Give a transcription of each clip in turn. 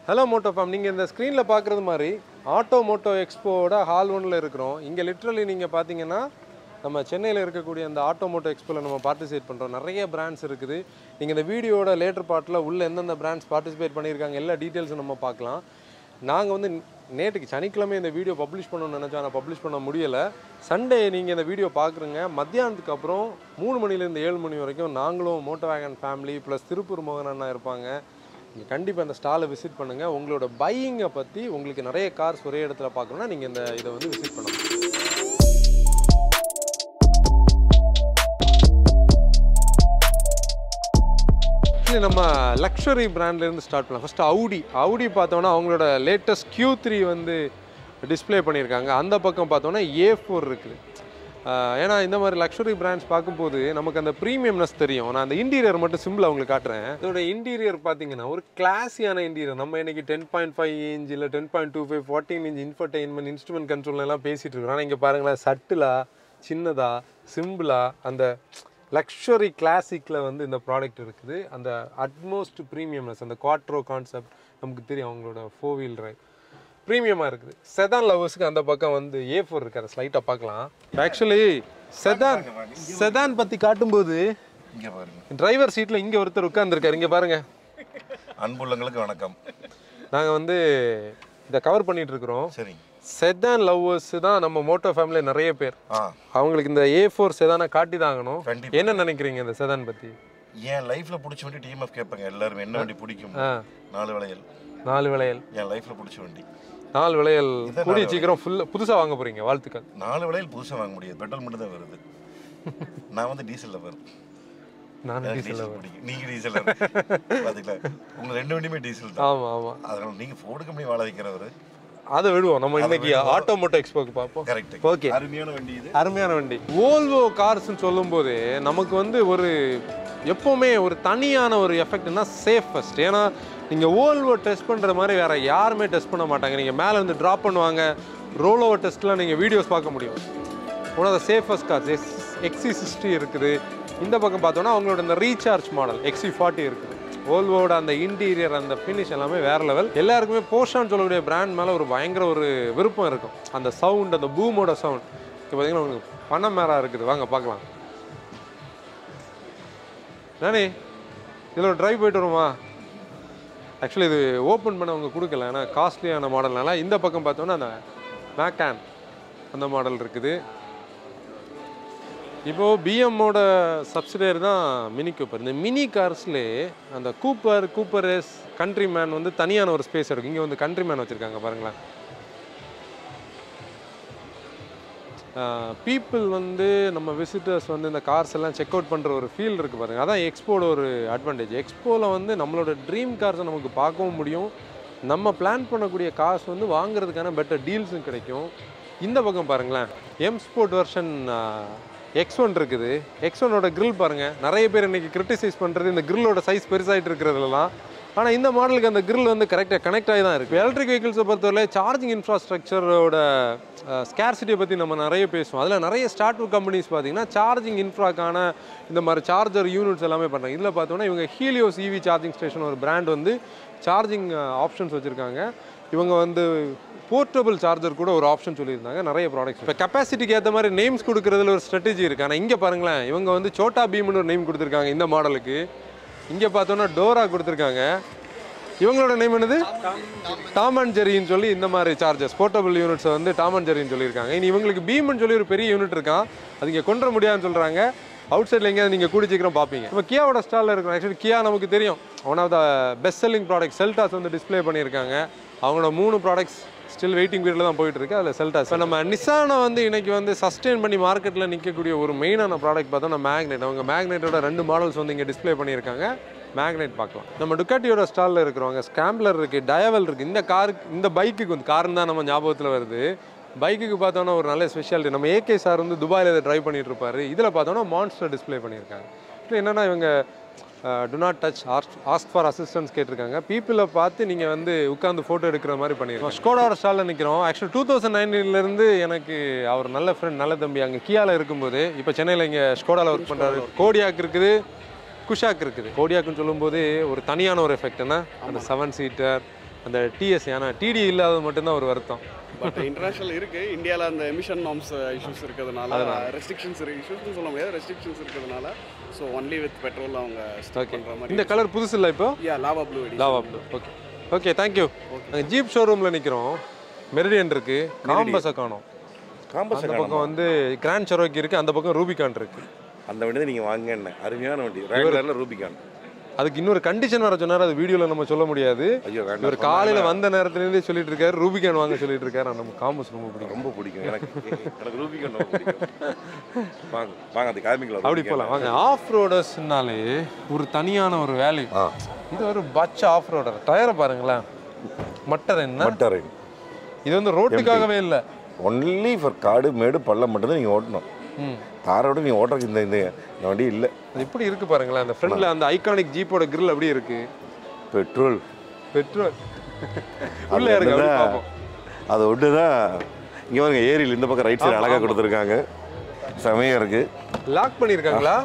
Hello Moto form நீங்கள் இந்த ஸ்க்ரீனில் பார்க்குறது மாதிரி ஆட்டோ மோட்டோ எக்ஸ்போவோட ஹால் ஒன்ல இருக்கிறோம் இங்கே லிட்ரலி நீங்கள் பார்த்தீங்கன்னா நம்ம சென்னையில் இருக்கக்கூடிய அந்த ஆட்டோ மோட்டோ எக்ஸ்போவில் நம்ம பார்ட்டிசிபேட் பண்ணுறோம் நிறைய பிராண்ட்ஸ் இருக்குது நீங்கள் இந்த வீடியோட லேட்டர் பார்ட்டில் உள்ள எந்தெந்த பிராண்ட்ஸ் பார்ட்டிசிபேட் பண்ணியிருக்காங்க எல்லா டீட்டெயில்ஸும் நம்ம பார்க்கலாம் நாங்கள் வந்து நேற்றுக்கு சனிக்கிழமை இந்த வீடியோ பப்ளிஷ் பண்ணணும்னு நினச்சோம் ஆனால் பப்ளிஷ் பண்ண முடியலை சண்டே நீங்கள் இந்த வீடியோ பார்க்குறீங்க மத்தியானத்துக்கு அப்புறம் மூணு மணிலேருந்து ஏழு மணி வரைக்கும் நாங்களும் Moto Wagon family plus Tiruppur மோகன் அண்ணா இருப்பாங்க நீங்கள் கண்டிப்பாக அந்த ஸ்டாலை விசிட் பண்ணுங்கள் உங்களோட பையிங்கை பற்றி உங்களுக்கு நிறைய கார்ஸ் ஒரே இடத்துல பார்க்கணுன்னா நீங்கள் இந்த இதை வந்து விசிட் பண்ணலாம் Actually, நம்ம லக்ஸரி பிராண்ட்லேருந்து ஸ்டார்ட் பண்ணலாம் ஃபஸ்ட்டு அவுடி அவுடி பார்த்தோன்னா அவங்களோட லேட்டஸ்ட் Q3 த்ரீ வந்து டிஸ்ப்ளே பண்ணியிருக்காங்க அந்த பக்கம் பார்த்தோன்னா ஏ ஃபோர் இருக்குது ஆஹ் ஏன்னா இந்த மாதிரி லக்ஸரி பிராண்ட்ஸ் பார்க்கும்போது நமக்கு அந்த ப்ரீமியம்னஸ் தெரியும் நான் அந்த இன்டீரியர் மட்டும் சிம்பிள் அவங்களுக்கு காட்டுறேன் இதோட இன்டீரியர் பார்த்தீங்கன்னா ஒரு கிளாஸியான இன்டீரியர் நம்ம இன்னைக்கு டென் பாயிண்ட் ஃபைவ் இன்ச் இல்லை ten point two five fourteen inch infotainment instrument control எல்லாம் பேசிட்டு இருக்கோம் ஆனால் இங்கே பாருங்களேன் சட்டிலா சின்னதா சிம்பிளா அந்த லக்ஸரி கிளாசிக்கில் வந்து இந்த ப்ராடக்ட் இருக்குது அந்த அட்மோஸ்ட் ப்ரீமியம்னஸ் அந்த குவாட்ரோ கான்செப்ட் நமக்கு தெரியும் அவங்களோட ஃபோர் வீல் டிரைவ் ப்ரீமியமாக இருக்குது செதான் லவர்ஸுக்கு அந்த பக்கம் வந்து ஏ ஃபோர் இருக்குது அதை ஸ்லைட்டாக பார்க்கலாம் ஆக்சுவலி செதான் செதான் பற்றி காட்டும்போது இங்க பாருங்க டிரைவர் சீட்டில் இங்கே ஒருத்தர் உட்காந்துருக்காரு இங்கே பாருங்க அன்புள்ளங்களுக்கு வணக்கம் நாங்கள் வந்து இதை கவர் பண்ணிட்டு இருக்கிறோம் சரி செதான் லவ்வர்ஸ் தான் நம்ம மோட்டோ ஃபேமிலியில் நிறைய பேர் ஆ அவங்களுக்கு இந்த ஏ ஃபோர் செதானை காட்டி தாங்கணும் கண்டிப்பா. என்ன நினைக்கிறீங்க இந்த செதான் பற்றி என் லைஃப்ல பிடிச்ச வண்டி டிஎம்எஃப் கேட்பாங்க எல்லாரும் என்ன வண்டி பிடிக்கும் ஆ நாலு விளையல் நாலு விளையல் என் லைஃப்ல பிடிச்ச வண்டி நாலு விளையல் இதான் கூடிய நாலு சீக்கிரம் ஃபுல்லாக புதுசாக வாங்க போகிறீங்க வாழ்த்துக்கள் நாலு விளையல் புதுசா வாங்க முடியாது பெட்ரோல் மட்டும் தான் வருது நான் வந்து டீசல்ல வரும் நானும் எனக்கு டீசல் டீசல் பிடிக்கும் நீங்க டீசல் பாத்தீங்களா உங்க ரெண்டு வண்டியுமே டீசல் தான் ஆமாம் ஆமாம் அதனால நீங்க ஃபோர்டு கம்பெனி வாழ வைக்கிறவர் அதை விடுவோம் நம்ம இன்னைக்கு ஆட்டோ மோட்டோ எக்ஸ்போக்கு பார்ப்போம் கரெக்ட் ஓகே அருமையான வண்டி இது அருமையான வண்டி ஓல்வோ கார்ஸ்னு சொல்லும்போது நமக்கு வந்து ஒரு எப்போவுமே ஒரு தனியான ஒரு எஃபெக்ட்னா சேஃபஸ்ட் ஏன்னா நீங்கள் ஓல்வோ டெஸ்ட் பண்ணுற மாதிரி வேறு யாருமே டெஸ்ட் பண்ண மாட்டாங்க நீங்கள் மேலே வந்து ட்ராப் பண்ணுவாங்க ரோல் ஓவர் டெஸ்ட்லாம் நீங்கள் வீடியோஸ் பார்க்க முடியும் one of the safest cars X XC sixty இருக்குது இந்த பக்கம் பார்த்தோன்னா அவங்களோட இந்த ரீசார்ஜ் மாடல் எக்ஸி ஃபார்ட்டி இருக்குது ஓல்வோட அந்த இன்டீரியர் அந்த ஃபினிஷ் எல்லாமே வேற லெவல் எல்லாருக்குமே போஷான்னு சொல்லக்கூடிய பிராண்ட் மேலே ஒரு பயங்கர ஒரு விருப்பம் இருக்கும் அந்த சவுண்ட் அந்த பூமோட சவுண்ட் இப்போ பார்த்தீங்கன்னா உங்களுக்கு பணமேரா இருக்குது வாங்க பார்க்கலாம் நானே இதில் ஒரு ட்ரைவ் போயிட்டு வருமா ஆக்சுவலி இது ஓப்பன் பண்ண அவங்க கொடுக்கல ஏன்னா காஸ்ட்லியான மாடல்னால இந்த பக்கம் பார்த்தோன்னா அந்த மேக்கான் அந்த மாடல் இருக்குது இப்போது பிஎம்மோட சப்சிடரி தான் மினி கூப்பர் இந்த மினி கார்ஸ்லேயே அந்த Cooper Cooper S Countryman வந்து தனியான ஒரு ஸ்பேஸ் இருக்கும் இங்கே வந்து கண்ட்ரி மேன் வச்சுருக்காங்க பாருங்களேன் பீப்புள் வந்து நம்ம விசிட்டர்ஸ் வந்து இந்த கார்ஸ் எல்லாம் செக் அவுட் பண்ணுற ஒரு ஃபீல் இருக்குது பாருங்க அதான் எக்ஸ்போட ஒரு அட்வான்டேஜ் எக்ஸ்போவில் வந்து நம்மளோட ட்ரீம் கார்ஸை நமக்கு பார்க்கவும் முடியும் நம்ம பிளான் பண்ணக்கூடிய கார்ஸ் வந்து வாங்குறதுக்கான பெட்டர் டீல்ஸும் கிடைக்கும் இந்த பக்கம் பாருங்களேன் M sport version X one இருக்குது எக்ஸ் ஒன்னோட கிரில் பாருங்கள் நிறைய பேர் இன்னைக்கு கிரிட்டிசைஸ் பண்ணுறது இந்த கிரில்லோட சைஸ் பெருசாகிட்டு இருக்கிறதுலாம் ஆனால் இந்த மாடலுக்கு அந்த grill வந்து கரெக்டாக கனெக்ட் ஆகி தான் இருக்குது எலக்ட்ரிக் வெஹிக்கிள்ஸை பொறுத்தவரை சார்ஜிங் இன்ஃப்ராஸ்ட்ரக்சரோட ஸ்கேர்சிட்டியை பற்றி நம்ம நிறைய பேசுவோம் அதில் நிறைய ஸ்டார்ட் அப் கம்பெனிஸ் பார்த்தீங்கன்னா சார்ஜிங் இன்ஃப்ராக்கான இந்த மாதிரி சார்ஜர் யூனிட்ஸ் எல்லாமே பண்ணுறாங்க இதில் பார்த்தோன்னா இவங்க ஹீலியோஸ் இவி சார்ஜிங் ஸ்டேஷன் ஒரு பிராண்ட் வந்து சார்ஜிங் ஆப்ஷன்ஸ் வச்சுருக்காங்க இவங்க வந்து போர்ட்டபிள் சார்ஜர் கூட ஒரு ஆப்ஷன் சொல்லியிருந்தாங்க நிறைய ப்ராடக்ட்ஸ் இப்போ கெப்பாசிட்டிக்கு ஏற்ற மாதிரி நேம்ஸ் கொடுக்குறதுல ஒரு ஸ்ட்ராட்டஜி இருக்குது ஆனால் இங்கே பாருங்களேன் இவங்க வந்து சோட்டா பீம்னு ஒரு நேம் கொடுத்துருக்காங்க இந்த மாடலுக்கு இங்கே பார்த்தோன்னா டோரா கொடுத்துருக்காங்க இவங்களோட நேம் என்னது டாம் அண்ட் ஜெரின்னு சொல்லி இந்த மாதிரி சார்ஜஸ் போர்ட்டபிள் யூனிட்ஸை வந்து டாம் அண்ட் ஜெரின்னு சொல்லியிருக்காங்க இனி இவங்களுக்கு பீம்னு சொல்லி ஒரு பெரிய யூனிட் இருக்கான் அது இங்கே கொண்டு வர முடியாதுன்னு சொல்கிறாங்க அவுட் சைடில் எங்கேயாவது நீங்கள் கூடி சீக்கிரம் பார்ப்பீங்க இப்போ கியாவோட ஸ்டாலில் இருக்கும் ஆக்சுவலி கியா நமக்கு தெரியும் one of the best selling product Seltos வந்து டிஸ்ப்ளே பண்ணியிருக்காங்க அவங்களோட மூணு ப்ராடக்ட்ஸ் ஸ்டில் வெயிட்டிங் பீரியடில் தான் போயிட்டு இருக்கு அதில் செல்டாஸ் இப்போ நம்ம நிசானை வந்து இன்னைக்கு வந்து சஸ்டெயின் பண்ணி மார்க்கெட்டில் நிற்கக்கூடிய ஒரு மெயினான ப்ராடக்ட் பார்த்தோம்னா மேக்னெட் அவங்க மேக்னெட்டோட ரெண்டு மாடல்ஸ் வந்து இங்கே டிஸ்ப்ளே பண்ணியிருக்காங்க மேக்னெட் பார்க்கலாம் நம்ம டுக்காட்டியோட ஸ்டாலில் இருக்கிறவங்க ஸ்கேம்ப்லர் இருக்குது டயவல் இருக்குது இந்த காருக்கு இந்த பைக்குக்கு வந்து காருன்னு தான் நம்ம ஞாபகத்தில் வருது பைக்குக்கு பார்த்தோன்னா ஒரு நல்ல ஸ்பெஷாலிட்டி நம்ம ஏகே சார் வந்து துபாயில் இதை ட்ரைவ் பண்ணிட்டு இருப்பாரு இதில் பார்த்தோன்னா மான்ஸ்டர் டிஸ்ப்ளே பண்ணியிருக்காங்க இப்போ என்னன்னா இவங்க do not touch ask for assistance கேட்டிருக்காங்க பீப்புளை பார்த்து நீங்கள் வந்து உட்காந்து ஃபோட்டோ எடுக்கிற மாதிரி பண்ணியிருக்கோம் ஸ்கோடாவோட ஸ்டாலில் நிற்கிறோம் ஆக்சுவலி டூ தௌசண்ட் நைன்லேருந்து எனக்கு அவர் நல்ல ஃப்ரெண்ட் நல்ல தம்பி அங்கே கியாவில் இருக்கும்போது இப்போ சென்னையில் இங்கே ஸ்கோடாவில் ஒர்க் பண்ணுறாரு கோடியாக் இருக்குது குஷாக் இருக்குது கோடியாக்குன்னு சொல்லும்போது ஒரு தனியான ஒரு எஃபெக்ட் என்ன அந்த செவன் சீட்டர் அந்த டிஎஸ் ஏன்னா டிடி இல்லாதது மட்டும்தான் ஒரு வருத்தம் பட் இன்டர்நேஷனல் இருக்கு இந்தியாவில் அந்த எமிஷன் நார்ம்ஸ் இஷ்யூஸ் இருக்கிறதுனால ரெஸ்ட்ரிக்ஷன்ஸ் இருக்கு இஷ்யூஸ்னு சொல்ல முடியாது ரெஸ்ட்ரிக்ஷன்ஸ் இருக்கிறதுனால ஸோ ஒன்லி வித் பெட்ரோல் அவங்க ஸ்டாக் ஓகே பண்ணுற மாதிரி இந்த கலர் புதுசு இல்லை இப்போ யா லாவா ப்ளூ எடி lava blue okay okay thank you நாங்கள் ஜீப் ஷோரூமில் நிற்கிறோம் மெரிடியன் இருக்கு காம்பஸை காணோம் காம்பஸ் அந்த பக்கம் வந்து கிராண்ட் செரோக்கி இருக்கு அந்த பக்கம் ரூபிகான் இருக்கு அந்த வண்டி நீங்கள் வாங்க என்ன அருமையான வண்டி ரெகுலரில் ரூபிகான் அதுக்கு இன்னொரு கண்டிஷன் வர சொன்னார் அது வீடியோவில் நம்ம சொல்ல முடியாது ஐயோ வேண்டாம் இவர் காலையில் வந்த நேரத்துலேருந்தே சொல்லிட்டு இருக்காரு ரூபிகான் வாங்க சொல்லிட்டு இருக்காரு ஆனா நம்ம காம்பஸ் ரொம்ப பிடிக்கும் ரொம்ப பிடிக்கும் எனக்கு எனக்கு ரூபிகான் ரொம்ப பிடிக்கும் வாங்க வாங்க அது காமிக்கலாம் அப்படி போகலாம் வாங்க ஆஃப் ரோடர்ஸ்னாலே ஒரு தனியான ஒரு வேல்யூ ஆ இது ஒரு பச்ச ஆஃப் ரோடர் டயரை பாருங்களேன் மட்டர் என்ன மட்டரை இது வந்து ரோட்டுக்காகவே இல்லை ஒன்லி ஃபார் காடு மேடு பள்ளம் மட்டும்தான் நீங்கள் ஓட்டணும் ம் தாரோட நீங்கள் ஓட்டுறதுக்கு இந்த இந்த இந்த வண்டி இல்லை அது எப்படி இருக்கு பாருங்களேன் அந்த ஃப்ரண்ட்ல அந்த ஐகானிக் ஜீப்போட grill அப்படியே இருக்கு பெட்ரோல் பெட்ரோல் உள்ள இருக்கு அப்படி பார்ப்போம் அது ஒன்று தான் இங்கே பாருங்க ஏரியில் இந்த பக்கம் ரைட் சைடு அழகாக கொடுத்துருக்காங்க செமையாக இருக்குது லாக் பண்ணியிருக்காங்களா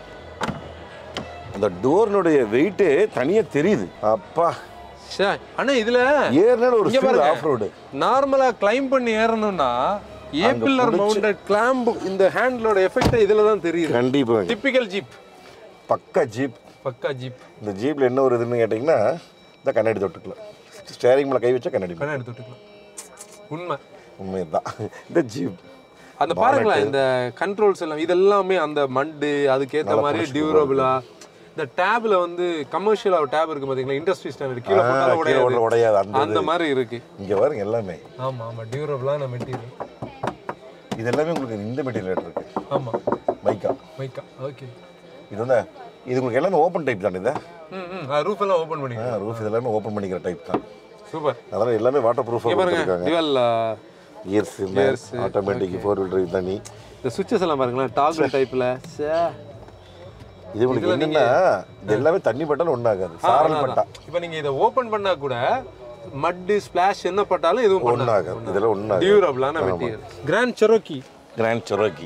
அந்த டோர்னுடைய வெயிட்டே தனியாக தெரியுது அப்பா சே அண்ணா இதுல ஏறினால ஒரு இங்க பாருங்க. ஆஃப் ரோடு நார்மலா கிளைம் பண்ணி ஏறணும்னா ஏ பில்லர் மவுண்டட் கிளாம்ப் இந்த ஹேண்ட்லோட எஃபெக்ட் இதுல தான் தெரியுது கண்டிப்பாக டிப்பிக்கல் ஜீப் பக்கா ஜீப் பக்கா ஜீப் இந்த ஜீப்பில் என்ன ஒரு இதுன்னு கேட்டிங்கன்னா இந்த கண்ணாடி தொட்டுக்கலாம் ஸ்டேரிங் மேலே கை வச்சா கண்ணாடி மேல. கண்ணாடி தொட்டுக்கலாம் உண்மை உண்மை தான் இந்த ஜீப் அந்த பாருங்களேன் இந்த கண்ட்ரோல்ஸ் எல்லாம் இதெல்லாமே அந்த மண்டு அதுக்கேத்த மாதிரி டியூரபிளா இந்த டேப்ல வந்து கமர்ஷியலா டேப் இருக்கு பாத்தீங்களா இண்டஸ்ட்ரி ஸ்டாண்டர்ட் கீழே போட்டாலும் கீழே உடையாது ஓடுற உடையாது அந்த அந்த மாதிரி இருக்கு இங்கே பாருங்க எல்லாமே ஆமா ஆமா டியூரபிளான மெட்டீரியல் இது எல்லாமே உங்களுக்கு இந்த மெட்டீரியல் இருக்கு ஆமா மைக்கா மைக்கா ஓகே இது வந்து இது உங்களுக்கு எல்லாமே ஓப்பன் டைப் தானே இது ம் ம் ரூஃப் எல்லாம் ஓபன் பண்ணிக்கலாம் ரூஃப் இது எல்லாமே ஓப்பன் பண்ணிக்கிற டைப் தான் சூப்பர் அதனால எல்லாமே வாட்டர் ப்ரூஃபாக இங்க பாருங்க கொடுத்துருக்காங்க dual gears automatic four wheel drive தனி இந்த சுவிட்சஸ் எல்லாம் பாருங்களேன் டாகல் டைப்ல சே இது உங்களுக்கு என்னன்னா இது எல்லாமே தண்ணி பட்டாலும் ஒன்றாகாது சாரல் பட்டா இப்போ நீங்க இதை ஓபன் பண்ணா கூட மட்டு ஸ்பிளாஷ் என்ன பட்டாலும் எதுவும் பண்ணாது ஒன்றாகாது இதெல்லாம் ஒன்றாகாது டியூரபிளான material Grand Cherokee Grand Cherokee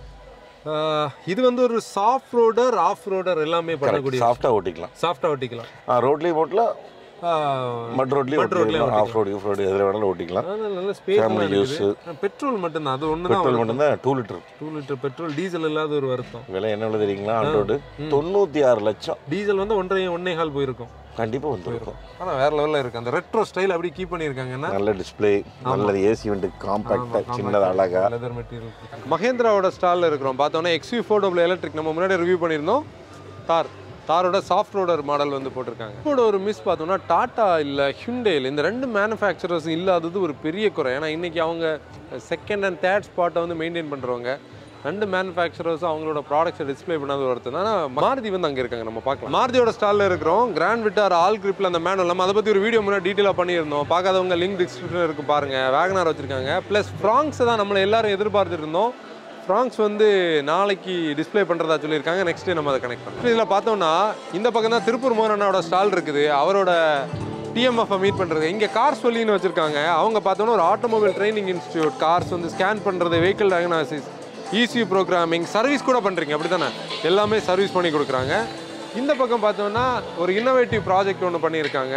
இது வந்து ஒரு சாஃப்ட் ரோடர் ஆஃப் ரோடர் எல்லாமே பண்ணக்கூடிய சாஃப்டாக ஓட்டிக்கலாம் சாஃப்டா ஓட்டிக்கலாம் ரோட்லேயும் ஓட்டலாம் மட் ரோட்லேயும் ஓட்டிக்கலாம் ஆஃப் ரோடு ஆஃப் ரோடு எதில் வேணாலும் ஓட்டிக்கலாம் அதனால நல்ல ஸ்பேஸ் ஃபேமிலி யூஸ் பெட்ரோல் மட்டும்தான் அது ஒன்று தான் பெட்ரோல் மட்டும்தான் two litre two litre petrol diesel இல்லாத ஒரு வருத்தம் விலை என்ன விலை தெரியுங்களா ஆண்டோடு தொண்ணூற்றி ஆறு லட்சம் டீசல் வந்து ஒன்றரை ஒன்னே கால் போயிருக்கும் கண்டிப்பாக வந்துருக்கும் ஆனால் வேற லெவலில் இருக்கு அந்த ரெட்ரோ ஸ்டைல் அப்படி கீப் பண்ணியிருக்காங்கன்னா நல்ல டிஸ்ப்ளே நல்ல ஏசி வந்து காம்பாக்டாக சின்னது அழகா லெதர் மெட்டீரியல் மகேந்திராவோட ஸ்டாலில் இருக்கிறோம் பார்த்தோன்னா எக்ஸ்யூ ஃபோர் டபுள் எலக்ட்ரிக் நம்ம முன்னாடி ரிவ்யூ பண்ணியிருந்தோம் தார் தாரோட சாஃப்ட் ரோடர் மாடல் வந்து போட்டிருக்காங்க இதோட ஒரு மிஸ் பார்த்தோம்னா டாடா இல்லை ஹிண்டேல் இந்த ரெண்டு மேனுஃபேக்சரர்ஸ் இல்லாதது ஒரு பெரிய குறை ஏன்னா இன்னைக்கு அவங்க செகண்ட் அண்ட் தேர்ட் ஸ்பாட்டை வந்து மெயின்டைன் பண்ணுறவங்க ரெண்டு மேனுஃபேக்சரர்ஸும் அவங்களோட ப்ராடக்ட்ஸை டிஸ்ப்ளே பண்ணாத ஒருத்தர் ஆனால் மாருதி வந்து அங்கே இருக்காங்க நம்ம பார்க்கலாம் மாருதியோட ஸ்டாலில் இருக்கிறோம் கிராண்ட் விட்டார் ஆல் கிரிப்பில் அந்த மேனுவல் நம்ம அதை பற்றி ஒரு வீடியோ முன்னாடி டீட்டெயிலாக பண்ணியிருந்தோம் பார்க்காதவங்க லிங்க் டிஸ்கிரிப்ஷனில் இருக்கு பாருங்க வேகனார் வச்சிருக்காங்க ப்ளஸ் ஃப்ராங்ஸை தான் நம்மளை எல்லாரும் எதிர்பார்த்துட்டு இருந்தோம் ஃப்ராங்ஸ் வந்து நாளைக்கு டிஸ்ப்ளே பண்ணுறதா சொல்லியிருக்காங்க நெக்ஸ்ட் டே நம்ம அதை கனெக்ட் பண்ணுறோம் இதில் பார்த்தோம்னா இந்த பக்கம் தான் திருப்பூர் மோகனோட ஸ்டால் இருக்குது அவரோட டிஎம்எஃப் மீட் பண்ணுறது இங்கே கார்ஸ் சொல்லின்னு வச்சுருக்காங்க அவங்க பார்த்தோன்னா ஒரு ஆட்டோமொபைல் ட்ரைனிங் இன்ஸ்டியூட் கார்ஸ் வந்து ஸ்கேன் பண்ணுறது vehicle diagnosis ECU programming service கூட பண்ணுறீங்க அப்படி தானே எல்லாமே சர்வீஸ் பண்ணி கொடுக்குறாங்க இந்த பக்கம் பார்த்தோம்னா ஒரு இன்னோவேட்டிவ் ப்ராஜெக்ட் ஒன்று பண்ணியிருக்காங்க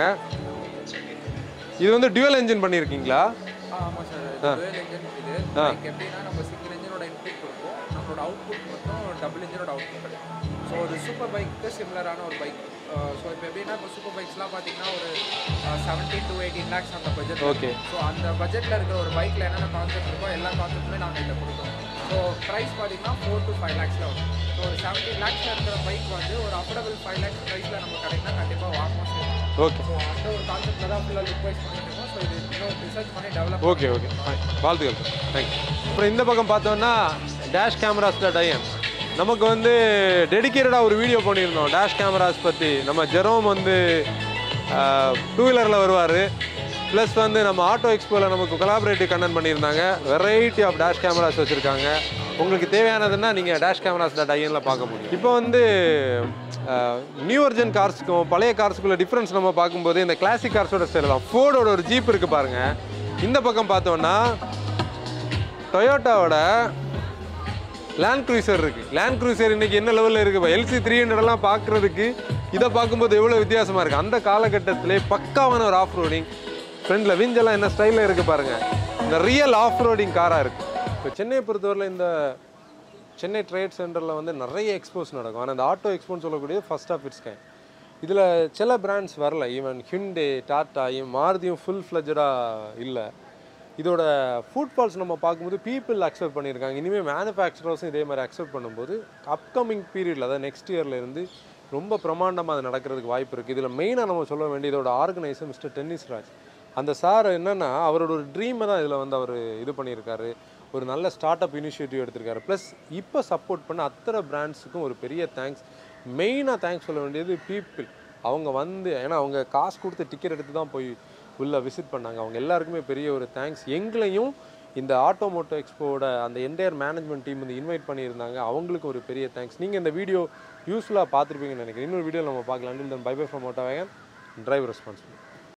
இது வந்து டியூவல் என்ஜின் பண்ணியிருக்கீங்களா ஆமாம் சார் டுவெல் இன்ஜின் இது லைக் எப்படின்னா நம்ம சிங்கிள் இன்ஜினோட இன்புட் கொடுப்போம் நம்மளோட அவுட்புட் மட்டும் டபுள் இன்ஜினோட அவுட்புட் கிடைக்கும் ஸோ ஒரு சூப்பர் பைக்கு சிமிலரான ஒரு பைக் ஸோ இப்போ எப்படின்னா இப்போ சூப்பர் பைக்ஸ்லாம் பார்த்தீங்கன்னா ஒரு செவன்டீன் டு எயிட்டீன் லேக்ஸ் அந்த பட்ஜெட் Okay. ஸோ அந்த பட்ஜெட்டில் இருக்கிற ஒரு பைக்கில் என்னென்ன கான்செப்ட் இருக்கோ எல்லா கான்செப்ட்டுமே நாங்கள் இதில் கொடுக்குறோம் ஸோ ப்ரைஸ் பார்த்தீங்கன்னா ஃபோர் டு ஃபைவ் லேக்ஸில் வரும் ஸோ ஒரு செவன்டீன் லேக்ஸில் இருக்கிற பைக் வந்து ஒரு அஃபோர்டபுள் ஃபைவ் லேக்ஸ் ப்ரைஸில் நம்ம கிடைக்குன்னா கண்டிப்பாக வாங்கணும் செய்யலாம் ஓகே ஸோ அந்த ஒரு கான்செப்ட்டில் தான் ஃபுல்லாக லுக் வைஸ் பண்ணிட்டு இருக்கோம் ஸோ இது இன்னும் ரிசர்ச் பண்ணி டெவலப் ஓகே ஓகே ஃபைன் வாழ்த்துக்கள் தேங்க்யூ அப்புறம் இந்த பக்கம் பார்த்தோம்னா டேஷ் கேமராஸில் டயன் நமக்கு வந்து டெடிக்கேட்டடாக ஒரு வீடியோ பண்ணியிருந்தோம் டேஷ் கேமராஸ் பற்றி நம்ம ஜெரோம் வந்து டூ வீலரில் வருவார் ப்ளஸ் வந்து நம்ம ஆட்டோ எக்ஸ்போவில் நமக்கு கொலாபரேட்டிவ் கண்டென்ட் பண்ணியிருந்தாங்க வெரைட்டி ஆஃப் டேஷ் கேமராஸ் வச்சுருக்காங்க உங்களுக்கு தேவையானதுன்னா நீங்கள் டேஷ் கேமராஸ் டாட் ஐஎனில் பார்க்க முடியும் இப்போ வந்து நியூ ஒர்ஜன் கார்ஸுக்கும் பழைய கார்ஸுக்குள்ள டிஃப்ரென்ஸ் நம்ம பார்க்கும்போது இந்த கிளாசிக் கார்ஸோட ஸ்டைல் தான் ஃபோர்டோட ஒரு ஜீப் இருக்குது பாருங்கள் இந்த பக்கம் பார்த்தோன்னா டொயோட்டாவோட லேண்ட் க்ரூசர் இருக்குது லேண்ட் க்ரூசர் இன்னைக்கு என்ன லெவலில் இருக்குது எல்சி த்ரீ ஹண்ட்ரட்லாம் பார்க்குறதுக்கு இதை பார்க்கும்போது எவ்வளோ வித்தியாசமாக இருக்குது அந்த காலகட்டத்திலே பக்காவான ஒரு ஆஃப் ரோடிங் ஃப்ரண்டில் விஞ்செல்லாம் என்ன ஸ்டைலில் இருக்குது பாருங்கள் இந்த ரியல் ஆஃப் ரோடிங் காராக இருக்குது இப்போ சென்னையை பொறுத்தவரையில் இந்த சென்னை ட்ரேட் சென்டரில் வந்து நிறைய எக்ஸ்போஸ் நடக்கும் ஆனால் இந்த ஆட்டோ எக்ஸ்போன்னு சொல்லக்கூடிய ஃபர்ஸ்ட் ஆஃப் இட்ஸ் கைண்ட் இதில் சில பிராண்ட்ஸ் வரல ஈவன் ஹிண்டே டாட்டா மாருதியும் ஃபுல் ஃப்ளஜடாக இல்லை இதோட ஃபுட்பால்ஸ் நம்ம பார்க்கும்போது பீப்புள் அக்செப்ட் பண்ணியிருக்காங்க இனிமேல் மேனுஃபேக்சரர்ஸும் இதே மாதிரி அக்செப்ட் பண்ணும்போது அப்கமிங் பீரியடில் அதாவது நெக்ஸ்ட் இயர்ல இருந்து ரொம்ப பிரமாண்டமாக அது நடக்கிறதுக்கு வாய்ப்பு இருக்குது இதில் மெயினாக நம்ம சொல்ல வேண்டியதோட ஆர்கனைசர் மிஸ்டர் டென்னிஸ் ராஜ் அந்த சார் என்னன்னா அவரோட ஒரு ட்ரீமை தான் இதில் வந்து அவர் இது பண்ணியிருக்காரு ஒரு நல்ல ஸ்டார்ட் அப் இனிஷியேட்டிவ் எடுத்திருக்காரு ப்ளஸ் இப்போ சப்போர்ட் பண்ண அத்தனை பிராண்ட்ஸுக்கும் ஒரு பெரிய தேங்க்ஸ் மெயினாக தேங்க்ஸ் சொல்ல வேண்டியது பீப்புள் அவங்க வந்து ஏன்னா அவங்க காசு கொடுத்து டிக்கெட் எடுத்து தான் போய் உள்ள விசிட் பண்ணாங்க அவங்க எல்லாருக்குமே பெரிய ஒரு தேங்க்ஸ் எங்களையும் இந்த ஆட்டோமோட்டோ எக்ஸ்போவோட அந்த என்டையர் மேனேஜ்மெண்ட் டீம் வந்து இன்வைட் பண்ணியிருந்தாங்க அவங்களுக்கு ஒரு பெரிய தேங்க்ஸ் நீங்கள் இந்த வீடியோ யூஸ்ஃபுல்லாக பார்த்துருப்பீங்கன்னு நினைக்கிறேன் இன்னொரு வீடியோ நம்ம பார்க்கலாம் then bye bye from Moto Wagon driver responsibility